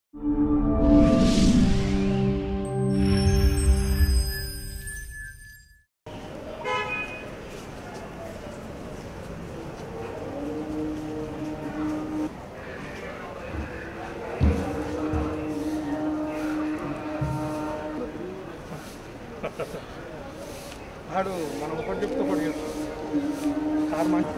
ఆడు మనం ఒకటి చెప్తే ఒకటి చెప్తాం సార్ మంచి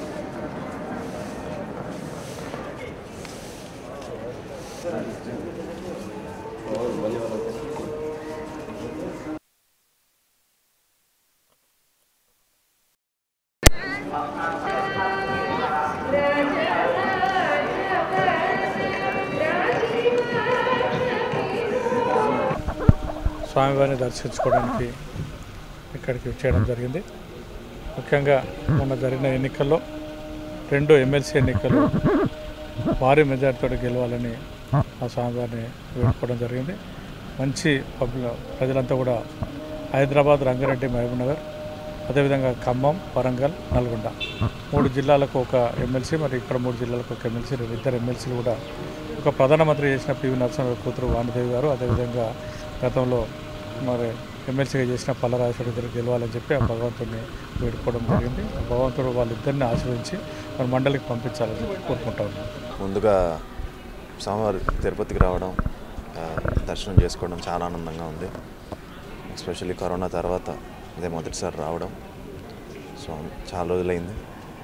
స్వామివారిని దర్శించుకోవడానికి ఇక్కడికి చేయడం జరిగింది ముఖ్యంగా మొన్న జరిగిన ఎన్నికల్లో రెండు ఎమ్మెల్సీ ఎన్నికలు భారీ మెజార్టీతో గెలవాలని ఆ స్వామివారిని వేడుకోవడం జరిగింది మంచి పబ్ల ప్రజలంతా కూడా హైదరాబాద్ రంగారెడ్డి మహబూబ్నగర్ అదేవిధంగా ఖమ్మం వరంగల్ నల్గొండ మూడు జిల్లాలకు ఒక ఎమ్మెల్సీ మరి ఇక్కడ మూడు జిల్లాలకు ఒక ఎమ్మెల్సీ ఇద్దరు ఎమ్మెల్సీలు కూడా ఒక ప్రధానమంత్రి చేసిన పివి నరసింహ కూతురు వాణిదేవి గారు అదేవిధంగా గతంలో మరి ఎమ్మెల్సీగా చేసిన పల్లరాజేశ్వర ఇద్దరు గెలవాలని చెప్పి ఆ భగవంతుడిని వేడుకోవడం జరిగింది ఆ భగవంతుడు వాళ్ళిద్దరిని ఆశీర్వదించి మన మండలికి పంపించాలని చెప్పి కోరుకుంటా ఉన్నాను ముందుగా స్వామివారి తిరుపతికి రావడం ఆ, దర్శనం చేసుకోవడం చాలా ఆనందంగా ఉంది ఎస్పెషల్లీ కరోనా తర్వాత ఇదే మొదటిసారి రావడం సో చాలా రోజులైంది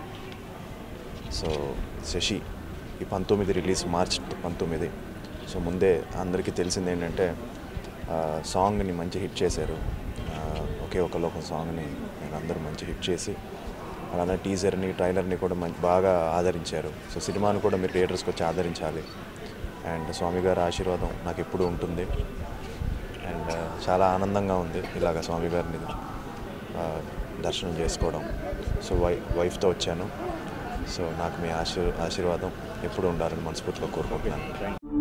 సో శశి ఈ పంతొమ్మిది రిలీజ్ మార్చ్ పంతొమ్మిది సో ముందే అందరికీ తెలిసింది ఏంటంటే ఆ, సాంగ్ని మంచి హిట్ చేశారు ఆ, ఒకే ఒక లోకం సాంగ్ని నేను అందరూ మంచి హిట్ చేసి అలానే టీజర్ని ట్రైలర్ని కూడా మంచి బాగా ఆదరించారు సో సినిమాను కూడా మీరు థియేటర్స్కి వచ్చి ఆదరించాలి అండ్ స్వామి గారి ఆశీర్వాదం నాకు ఎప్పుడూ ఉంటుంది అండ్ చాలా ఆనందంగా ఉంది ఇలాగ స్వామి గారిని ఆ, దర్శనం చేసుకోవడం సో వై వైఫ్తో వచ్చాను సో నాకు మీ ఆశీర్ ఆశీర్వాదం ఎప్పుడు ఉండాలని మనస్ఫూర్తిగా కోరుకుంటున్నాను